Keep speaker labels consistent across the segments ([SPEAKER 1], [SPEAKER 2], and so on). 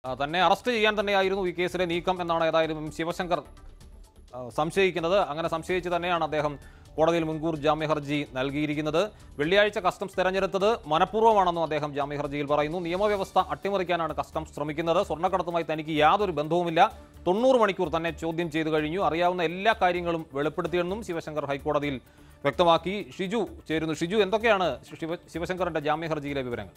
[SPEAKER 1] ആ, തന്നെ അറസ്റ്റ് ചെയ്യാൻ തന്നെയായിരുന്നു ഈ കേസിലെ നീക്കം എന്നാണ് ഏതായാലും എം ശിവശങ്കർ ആ, സംശയിക്കുന്നത് അങ്ങനെ സംശയിച്ച് തന്നെയാണ് അദ്ദേഹം കോടതിയിൽ മുൻകൂർ ജാമ്യ ഹർജി നൽകിയിരിക്കുന്നത് വെള്ളിയാഴ്ച കസ്റ്റംസ് തെരഞ്ഞെടുത്തത് മനഃപൂർവ്വമാണെന്നും അദ്ദേഹം ജാമ്യ ഹർജിയിൽ പറയുന്നു നിയമവ്യവസ്ഥ അട്ടിമറിക്കാനാണ് കസ്റ്റംസ് ശ്രമിക്കുന്നത് സ്വർണ്ണക്കടത്തുമായി തനിക്ക് യാതൊരു ബന്ധവുമില്ല തൊണ്ണൂറ് മണിക്കൂർ തന്നെ ചോദ്യം ചെയ്തു കഴിഞ്ഞു അറിയാവുന്ന എല്ലാ കാര്യങ്ങളും വെളിപ്പെടുത്തിയെന്നും ശിവശങ്കർ ഹൈക്കോടതിയിൽ വ്യക്തമാക്കി ഷിജു ചേരുന്നു ഷിജു എന്തൊക്കെയാണ് ശിവ ശിവശങ്കറിന്റെ ജാമ്യ ഹർജിയിലെ വിവരങ്ങൾ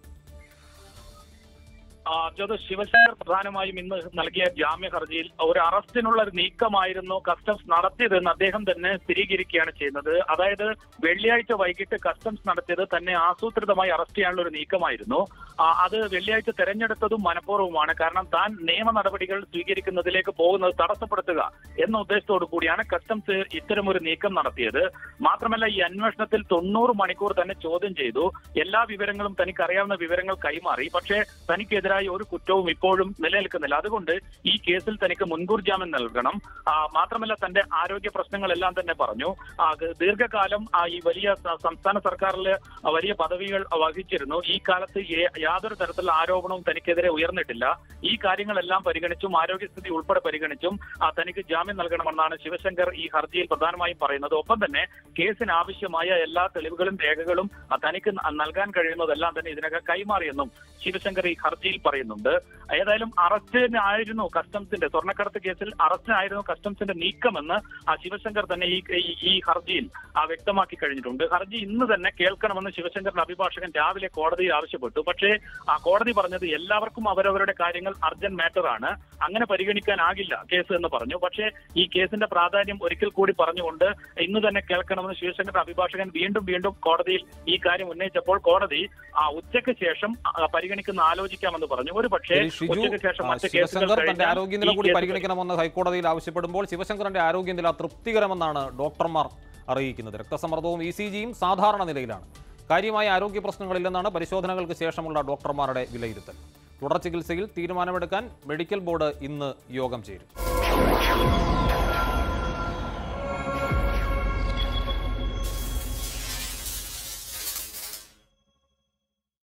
[SPEAKER 2] ആ, ജ്യോതി ശിവശങ്കർ പ്രധാനമായും ഇന്ന് നൽകിയ ജാമ്യ ഹർജിയിൽ ഒരു അറസ്റ്റിനുള്ള ഒരു നീക്കമായിരുന്നു കസ്റ്റംസ് നടത്തിയതെന്ന് അദ്ദേഹം തന്നെ സ്ഥിരീകരിക്കുകയാണ് ചെയ്യുന്നത് അതായത് വെള്ളിയാഴ്ച വൈകിട്ട് കസ്റ്റംസ് നടത്തിയത് തന്നെ ആസൂത്രിതമായി അറസ്റ്റ് ചെയ്യാനുള്ള ഒരു നീക്കമായിരുന്നു ആ, അത് വെള്ളിയാഴ്ച തെരഞ്ഞെടുത്തതും മനഃപൂർവ്വമാണ് കാരണം താൻ നിയമ നടപടികൾ സ്വീകരിക്കുന്നതിലേക്ക് പോകുന്നത് തടസ്സപ്പെടുത്തുക എന്ന ഉദ്ദേശത്തോടു കൂടിയാണ് കസ്റ്റംസ് ഇത്തരമൊരു നീക്കം നടത്തിയത് മാത്രമല്ല ഈ അന്വേഷണത്തിൽ തൊണ്ണൂറ് മണിക്കൂർ തന്നെ ചോദ്യം ചെയ്തു എല്ലാ വിവരങ്ങളും തനിക്ക് അറിയാവുന്ന വിവരങ്ങൾ കൈമാറി പക്ഷേ തനിക്കെതിരായ ഒരു കുറ്റവും ഇപ്പോഴും നിലനിൽക്കുന്നില്ല അതുകൊണ്ട് ഈ കേസിൽ തനിക്ക് മുൻകൂർ ജാമ്യം നൽകണം ആ, മാത്രമല്ല തന്റെ ആരോഗ്യ പ്രശ്നങ്ങളെല്ലാം തന്നെ പറഞ്ഞു ആ, ഗ- ദീർഘകാലം ആ, ഈ വലിയ സ- സംസ്ഥാന സർക്കാരിൽ വലിയ പദവികൾ വഹിച്ചിരുന്നു ഈ കാലത്ത് ഏ- യാതൊരു തരത്തിലുള്ള ആരോപണവും തനിക്കെതിരെ ഉയർന്നിട്ടില്ല ഈ കാര്യങ്ങളെല്ലാം പരിഗണിച്ചും ആരോഗ്യസ്ഥിതി ഉൾപ്പെടെ പരിഗണിച്ചും ആ, തനിക്ക് ജാമ്യം നൽകണമെന്നാണ് ശിവശങ്കർ ഈ ഹർജിയിൽ പ്രധാനമായും പറയുന്നത് ഒപ്പം തന്നെ കേസിന് ആവശ്യമായ എല്ലാ തെളിവുകളും രേഖകളും ആ, തനിക്ക് ന- നൽകാൻ കഴിയുന്നതെല്ലാം തന്നെ ഇതിനകം കൈമാറിയെന്നും ശിവശങ്കർ ഈ ഹർജിയിൽ പറയുന്നുണ്ട് ഏതായാലും അറസ്റ്റിനായിരുന്നു കസ്റ്റംസിന്റെ സ്വർണ്ണക്കടത്ത് കേസിൽ അറസ്റ്റിനായിരുന്നു കസ്റ്റംസിന്റെ നീക്കമെന്ന് ആ ശിവശങ്കർ തന്നെ ഈ ഈ- ഈ ഹർജിയിൽ ആ വ്യക്തമാക്കി കഴിഞ്ഞിട്ടുണ്ട് ഹർജി ഇന്ന് തന്നെ കേൾക്കണമെന്ന് ശിവശങ്കറിന്റെ അഭിഭാഷകൻ രാവിലെ കോടതിയിൽ ആവശ്യപ്പെട്ടു പക്ഷേ ആ കോടതി പറഞ്ഞത് എല്ലാവർക്കും അവരവരുടെ കാര്യങ്ങൾ അർജന്റ് മാറ്റർ ആണ് അങ്ങനെ പരിഗണിക്കാനാകില്ല കേസ് എന്ന് പറഞ്ഞു പക്ഷേ ഈ കേസിന്റെ പ്രാധാന്യം ഒരിക്കൽ കൂടി പറഞ്ഞുകൊണ്ട് ഇന്ന് തന്നെ കേൾക്കണമെന്ന് ശിവശങ്കറിന്റെ അഭിഭാഷകൻ വീണ്ടും വീണ്ടും കോടതിയിൽ ഈ കാര്യം ഉന്നയിച്ചപ്പോൾ കോടതി ആ ഉച്ചയ്ക്ക് ശേഷം ആ, പരിഗണിക്കുന്ന ആലോചിക്കാമെന്ന് പറഞ്ഞു ഒരു പക്ഷേ
[SPEAKER 1] ശരി, ഷിജു
[SPEAKER 2] ഉച്ചയ്ക്ക് ശേഷം
[SPEAKER 1] ആ,
[SPEAKER 2] മറ്റ് കേസുകൾ
[SPEAKER 1] ശിവശങ്കർ തന്റെ
[SPEAKER 2] കഴിഞ്ഞാൽ
[SPEAKER 1] ആരോഗ്യനില
[SPEAKER 2] ഈ
[SPEAKER 1] കൂടി
[SPEAKER 2] കേസ്
[SPEAKER 1] പരിഗണിക്കണമെന്ന് ഹൈക്കോടതിയിൽ ആവശ്യപ്പെടുമ്പോൾ ശിവശങ്കറിന്റെ ആരോഗ്യനില തൃപ്തികരമെന്നാണ് ഡോക്ടർമാർ അറിയിക്കുന്നത് രക്തസമ്മർദ്ദവും ഇ സി ജിയും സാധാരണ നിലയിലാണ് കാര്യമായ ആരോഗ്യ പ്രശ്നങ്ങളില്ലെന്നാണ് പരിശോധനകൾക്ക് ശേഷമുള്ള ഡോക്ടർമാരുടെ വിലയിരുത്തൽ തുടർ ചികിത്സയിൽ തീരുമാനമെടുക്കാൻ മെഡിക്കൽ ബോർഡ് ഇന്ന് യോഗം ചേരും